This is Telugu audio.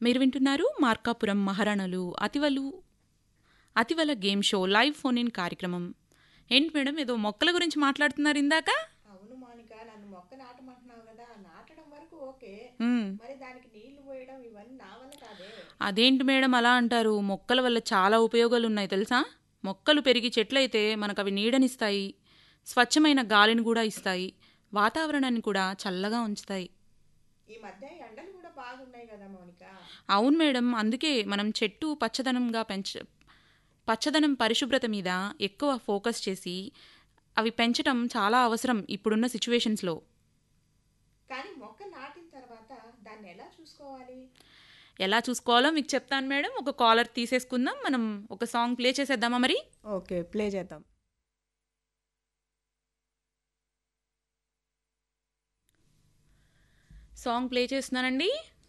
మీరు వింటున్నారు మార్కాపురం మహారాణులు అతివలు అతివల game show live phone in కార్యక్రమం ఏంటి మేడం ఏదో మొక్కల గురించి మాట్లాడుతున్నారు ఇందాక అవును మౌనిక నన్ను మొక్క నాటమంటున్నావు కదా నాటడం వరకు ఓకే మ్మ్. మరి దానికి నీళ్లు పోయడం ఇవన్నీ నా వల్ల కాదే అదేంటి మేడం అలా అంటారు మొక్కల వల్ల చాలా ఉపయోగాలు ఉన్నాయి తెలుసా మొక్కలు పెరిగి చెట్లయితే మనకు అవి నీడనిస్తాయి స్వచ్ఛమైన గాలిని కూడా ఇస్తాయి వాతావరణాన్ని కూడా చల్లగా ఉంచుతాయి ఈ మధ్య ఎండలు కూడా బాగున్నాయి కదా మౌనిక అవును మేడం అందుకే మనం చెట్టు పచ్చదనంగా పెంచ పచ్చదనం పరిశుభ్రత మీద ఎక్కువ ఫోకస్ చేసి అవి పెంచటం చాలా అవసరం ఇప్పుడున్న సిచ్యువేషన్స్లో కానీ మొక్క నాటిన తర్వాత దాన్ని ఎలా చూసుకోవాలి ఎలా చూసుకోవాలో మీకు చెప్తాను మేడం ఒక కాలర్ తీసేసుకుందాం మనం ఒక సాంగ్ ప్లే చేసేద్దామా మరి ఓకే ప్లే చేద్దాం సాంగ్ ప్లే చేస్తున్నానండి